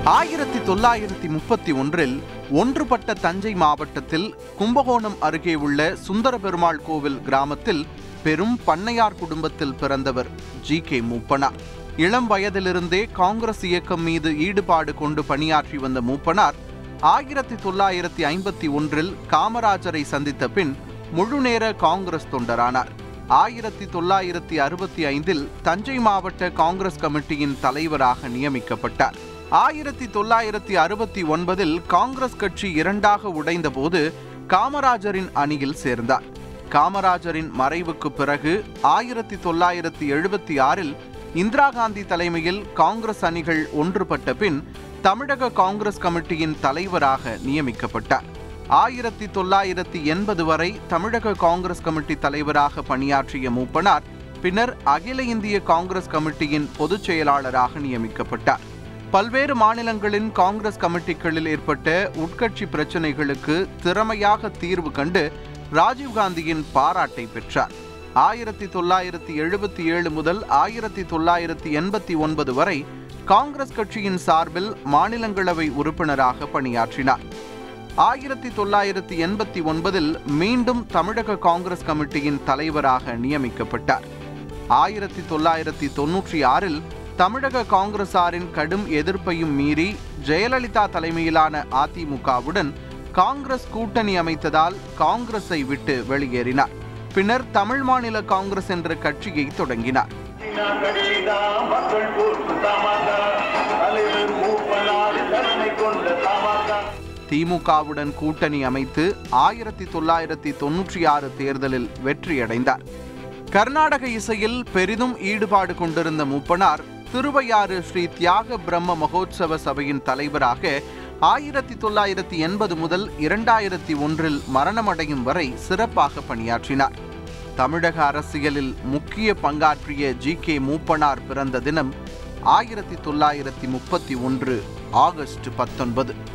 ஆயிரத்தி தொள்ளாயிரத்தி முப்பத்தி ஒன்றில் ஒன்றுபட்ட தஞ்சை மாவட்டத்தில் கும்பகோணம் அருகே உள்ள சுந்தரபெருமாள் கோவில் கிராமத்தில் பெரும் பண்ணையார் குடும்பத்தில் பிறந்தவர் ஜி கே மூப்பனார் இளம் வயதிலிருந்தே காங்கிரஸ் இயக்கம் மீது ஈடுபாடு கொண்டு பணியாற்றி வந்த மூப்பனார் ஆயிரத்தி தொள்ளாயிரத்தி ஐம்பத்தி ஒன்றில் காமராஜரை சந்தித்த பின் முழுநேர காங்கிரஸ் தொண்டரானார் ஆயிரத்தி தொள்ளாயிரத்தி அறுபத்தி ஐந்தில் தஞ்சை மாவட்ட காங்கிரஸ் கமிட்டியின் தலைவராக நியமிக்கப்பட்டார் ஆயிரத்தி தொள்ளாயிரத்தி அறுபத்தி ஒன்பதில் காங்கிரஸ் கட்சி இரண்டாக உடைந்தபோது காமராஜரின் அணியில் சேர்ந்தார் காமராஜரின் மறைவுக்கு பிறகு ஆயிரத்தி தொள்ளாயிரத்தி எழுபத்தி ஆறில் இந்திரா காந்தி தலைமையில் காங்கிரஸ் அணிகள் ஒன்றுபட்ட பின் தமிழக காங்கிரஸ் கமிட்டியின் தலைவராக நியமிக்கப்பட்டார் ஆயிரத்தி தொள்ளாயிரத்தி எண்பது வரை தமிழக காங்கிரஸ் கமிட்டி தலைவராக பணியாற்றிய மூப்பனார் பின்னர் அகில இந்திய காங்கிரஸ் கமிட்டியின் பொதுச் செயலாளராக நியமிக்கப்பட்டார் பல்வேறு மாநிலங்களின் காங்கிரஸ் கமிட்டிகளில் ஏற்பட்ட உட்கட்சி பிரச்சினைகளுக்கு திறமையாக தீர்வு கண்டு ராஜீவ்காந்தியின் பாராட்டை பெற்றார் ஆயிரத்தி தொள்ளாயிரத்தி எழுபத்தி ஏழு முதல் ஆயிரத்தி தொள்ளாயிரத்தி எண்பத்தி ஒன்பது வரை காங்கிரஸ் கட்சியின் சார்பில் மாநிலங்களவை உறுப்பினராக பணியாற்றினார் ஆயிரத்தி தொள்ளாயிரத்தி எண்பத்தி ஒன்பதில் மீண்டும் தமிழக காங்கிரஸ் கமிட்டியின் தலைவராக நியமிக்கப்பட்டார் ஆயிரத்தி தொள்ளாயிரத்தி தொன்னூற்றி ஆறில் தமிழக காங்கிரசாரின் கடும் எதிர்ப்பையும் மீறி ஜெயலலிதா தலைமையிலான அதிமுகவுடன் காங்கிரஸ் கூட்டணி அமைத்ததால் காங்கிரஸை விட்டு வெளியேறினார் பின்னர் தமிழ் மாநில காங்கிரஸ் என்ற கட்சியை தொடங்கினார் கட்சிதா மக்கள் போட்டு தமாக தலைவர் மூப்பனார் தலைமை கொண்ட தமாக திமுகவுடன் கூட்டணி அமைத்து ஆயிரத்தி தொள்ளாயிரத்தி தொன்னூற்றி ஆறு தேர்தலில் வெற்றியடைந்தார் கர்நாடக இசையில் பெரிதும் ஈடுபாடு கொண்டிருந்த மூப்பனார் திருவையாறு ஸ்ரீ தியாக பிரம்ம மகோத்சவ சபையின் தலைவராக ஆயிரத்தி தொள்ளாயிரத்தி எண்பது முதல் இரண்டாயிரத்தி ஒன்றில் மரணமடையும் வரை சிறப்பாக பணியாற்றினார் தமிழக அரசியலில் முக்கிய பங்காற்றிய ஜி கே மூப்பனார் பிறந்த தினம் ஆயிரத்தி தொள்ளாயிரத்தி முப்பத்தி ஒன்று ஆகஸ்ட் பத்தொன்பது